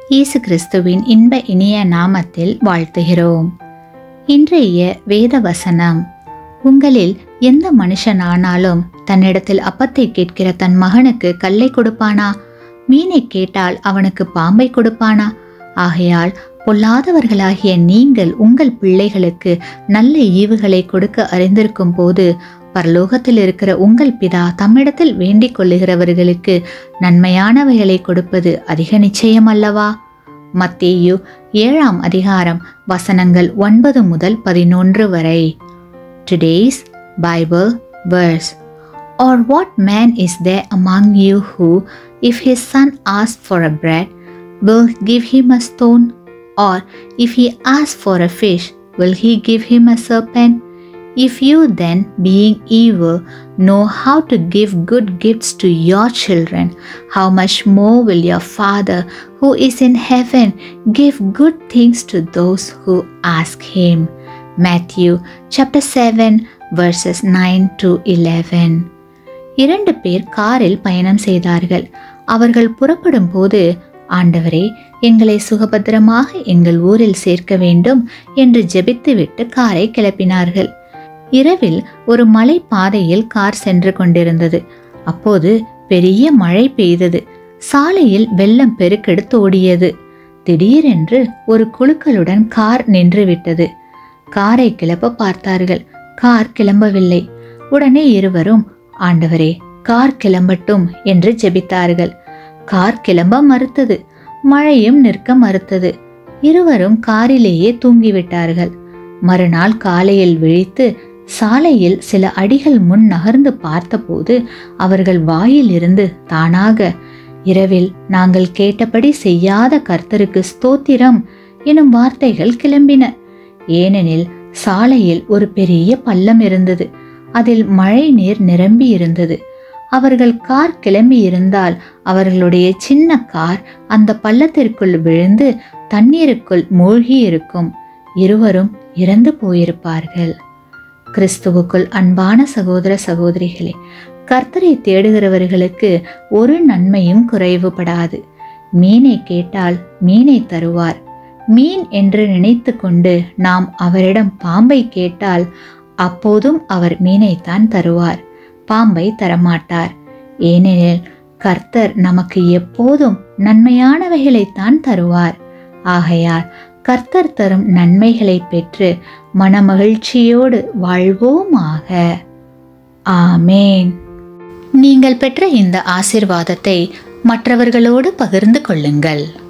இயேசு கிறிஸ்துவின் இன்ப இனிய நாமத்தில் வாழ்த்துகிறோம் இன்றைய வேத வசனம் உங்களில் எந்த மனுஷனானாலும் தன்னிடத்தில் அப்பத்தை கேட்கிற தன் மகனுக்கு கல்லை கொடுப்பானா மீனை கேட்டால் அவனுக்கு பாம்பை கொடுப்பானா ஆகையால் பொல்லாதவர்களாகிய நீங்கள் உங்கள் பிள்ளைகளுக்கு நல்ல ஈவுகளை கொடுக்க அறிந்திருக்கும் போது பரலோகத்தில் இருக்கிற உங்கள் பிதா தம்மிடத்தில் வேண்டிக் கொள்ளுகிறவர்களுக்கு நன்மையானவைகளை கொடுப்பது அதிக நிச்சயம் அல்லவா மத்தேயு ஏழாம் அதிகாரம் வசனங்கள் ஒன்பது முதல் பதினொன்று வரை today's Bible verse Or what man is there among you who, if his son asks for a bread, will give him a stone? Or if he asks for a fish, will he give him a serpent? If you then, being evil, know how to give good gifts to your children, how much more will your Father who is in heaven give good things to those who ask him? Matthew chapter 7 verses 9 to 11. இரண்டு பேர் காரில் பயணம் செய்தார்கள் அவர்கள் புறப்படும் போது ஆண்டவரே எங்களை சுகபத்திரமாக எங்கள் ஊரில் சேர்க்க வேண்டும் என்று ஜெபித்துவிட்டு காரை கிளப்பினார்கள் இரவில் ஒரு மலை பாதையில் கார் சென்று கொண்டிருந்தது அப்போது பெரிய மழை பெய்தது சாலையில் வெள்ளம் பெருக்கெடுத்து ஓடியது திடீரென்று ஒரு குழுக்களுடன் கார் நின்றுவிட்டது காரை கிளப்ப பார்த்தார்கள் கார் கிளம்பவில்லை உடனே இருவரும் ஆண்டவரே கார் கிளம்பட்டும் என்று ஜெபித்தார்கள் கார் கிளம்ப மறுத்தது மழையும் நிற்க மறுத்தது இருவரும் காரிலேயே தூங்கிவிட்டார்கள் மறுநாள் காலையில் விழித்து சாலையில் சில அடிகள் முன் நகர்ந்து பார்த்தபோது அவர்கள் வாயில் இருந்து தானாக இரவில் நாங்கள் கேட்டபடி செய்யாத கர்த்தருக்கு ஸ்தோத்திரம் எனும் வார்த்தைகள் கிளம்பின ஏனெனில் சாலையில் ஒரு பெரிய பள்ளம் இருந்தது அதில் மழை நீர் நிரம்பி இருந்தது அவர்கள் கார் கிளம்பி இருந்தால் அவர்களுடைய சின்ன கார் அந்த பள்ளத்திற்குள் விழுந்து தண்ணீருக்குள் மூழ்கி இருக்கும் இருவரும் இறந்து போயிருப்பார்கள் கிறிஸ்துவுக்குள் அன்பான சகோதர சகோதரிகளே கர்த்தரை தேடுகிறவர்களுக்கு ஒரு நன்மையும் குறைவுபடாது மீனை கேட்டால் மீனை தருவார் மீன் என்று நினைத்து கொண்டு நாம் அவரிடம் பாம்பை கேட்டால் அப்போதும் அவர் மீனைத்தான் தருவார் பாம்பை தரமாட்டார் ஏனெனில் கர்த்தர் நமக்கு எப்போதும் நன்மையானவைகளைத்தான் தருவார் ஆகையால் கர்த்தர் தரும் நன்மைகளை பெற்று மனமகிழ்ச்சியோடு வாழ்வோமாக ஆமேன் நீங்கள் பெற்ற இந்த ஆசிர்வாதத்தை மற்றவர்களோடு பகிர்ந்து கொள்ளுங்கள்